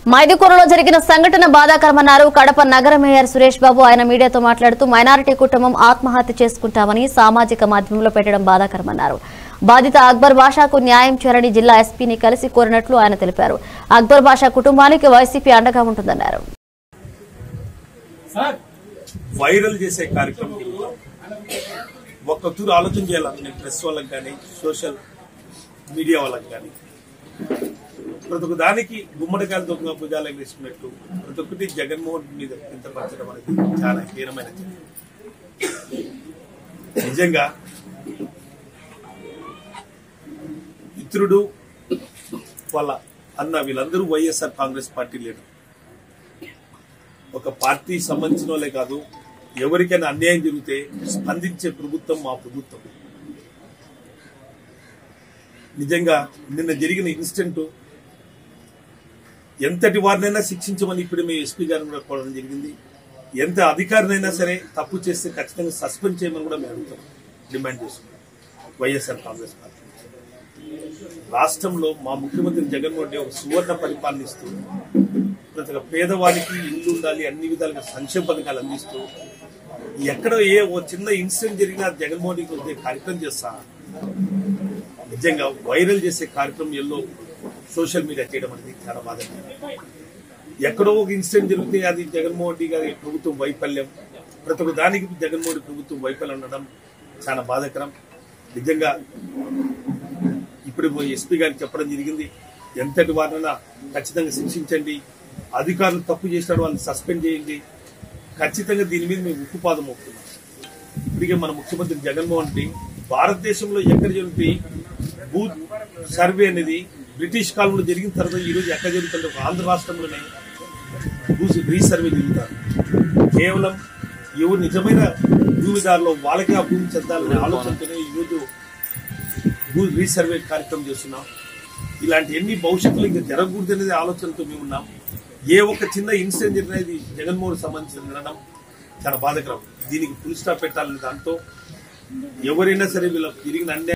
మైదుకూరులో జరిగిన సంఘటన బాధాకరమన్నారు కడప నగర మేయర్ సురేష్ బాబు ఆయన మీడియాతో మాట్లాడుతూ మైనారిటీ కుటుంబం ఆత్మహత్య చేసుకుంటామని సామాజిక మాధ్యమంలో పెట్టడం బాధాకరమన్నారు బాధిత అక్బర్ బాషాకు న్యాయం చేయాలని జిల్లా ఎస్పీని కలిసి కోరినట్లు ఆయన తెలిపారు అక్బర్ బాషా కుటుంబానికి వైసీపీ అండగా ఉంటుందన్నారు వైరల్ చేసే కార్యక్రమం ఒక్క తూరు ఆలోచన చేయాలని ప్రెస్ వాళ్ళకి కానీ సోషల్ మీడియా వాళ్ళకి కానీ ప్రతి ఒక్క దానికి గుమ్మడికాయలు దొంగ భుజాలకు వేసుకున్నట్టు ప్రతి ఒక్కటి జగన్మోహన్ మీద కింతపరచడం అనేది చాలా హీనమైన చర్య. నిజంగా మిత్రుడు వాళ్ళ అన్న వీళ్ళందరూ వైఎస్ఆర్ కాంగ్రెస్ పార్టీ లీడర్ ఒక పార్టీ సంబంధించిన వాళ్ళే కాదు ఎవరికైనా అన్యాయం జరిగితే స్పందించే ప్రభుత్వం మా ప్రభుత్వం నిజంగా నిన్న జరిగిన ఇన్సిడెంట్ ఎంతటి వారినైనా శిక్షించమని ఇప్పుడు మేము ఎస్పీ గారిని కూడా కోరడం జరిగింది ఎంత అధికారినైనా సరే తప్పు చేస్తే ఖచ్చితంగా సస్పెండ్ చేయమని కూడా మేము అడుగుతాం డిమాండ్ చేస్తున్నాం వైఎస్ఆర్ కాంగ్రెస్ పార్టీ రాష్ట్రంలో మా ముఖ్యమంత్రి జగన్మోహన్ రెడ్డి ఒక సువర్ణ పరిపాలన ఇస్తూ ప్రతి ఒక్క పేదవాడికి ఇల్లు ఉండాలి అన్ని విధాలుగా సంక్షేమ పథకాలు అందిస్తూ ఎక్కడో ఏ ఓ చిన్న ఇన్సిడెంట్ జరిగినా జగన్మోహన్ రెడ్డి వచ్చే కార్యక్రమం చేస్తా నిజంగా వైరల్ చేసే కార్యక్రమం ఎల్లో సోషల్ మీడియా చేయడం అనేది చాలా బాధకరం ఎక్కడో ఒక ఇన్సిడెంట్ జరిగితే అది జగన్మోహన్ రెడ్డి గారి ప్రభుత్వం వైఫల్యం ప్రతి ఒక్క దానికి జగన్మోహన్ రెడ్డి ప్రభుత్వం వైఫల్యం ఉండడం చాలా బాధాకరం నిజంగా ఇప్పుడు ఎస్పీ గారికి చెప్పడం జరిగింది ఎంతటి వారినైనా ఖచ్చితంగా శిక్షించండి అధికారులు తప్పు చేసిన వాళ్ళని సస్పెండ్ చేయండి ఖచ్చితంగా దీని మీద మేము ఉక్కుపాదం మోపుతున్నాం ఇప్పటికే మన ముఖ్యమంత్రి జగన్మోహన్ రెడ్డి భారతదేశంలో ఎక్కడ జరిగితే బూత్ సర్వే అనేది బ్రిటిష్ కాలంలో జరిగిన తర్వాత ఈ రోజు ఎక్కడ జరుగుతుందో ఒక ఆంధ్ర రాష్ట్రంలోనే భూస్ రీసర్వే జరుగుతారు కేవలం ఎవరు నిజమైన భూమిదారులో వాళ్ళకే ఆ భూమి చెందాలనే ఆలోచనతోనే ఈరోజు భూ రీసర్వే కార్యక్రమం చేస్తున్నాం ఇలాంటి ఎన్ని భవిష్యత్తులో ఇంకా జరగకూడదు అనేది ఆలోచనతో మేము ఉన్నాం ఏ ఒక్క చిన్న ఇన్సిడెంట్ జరిగినది జగన్మోహన్ సంబంధించిన నిర్ణయం చాలా బాధకరం దీనికి ఫుల్ స్టాప్ పెట్టాలనే దాంతో ఎవరైనా సరే వీళ్ళకి తిరిగిన అన్యాయం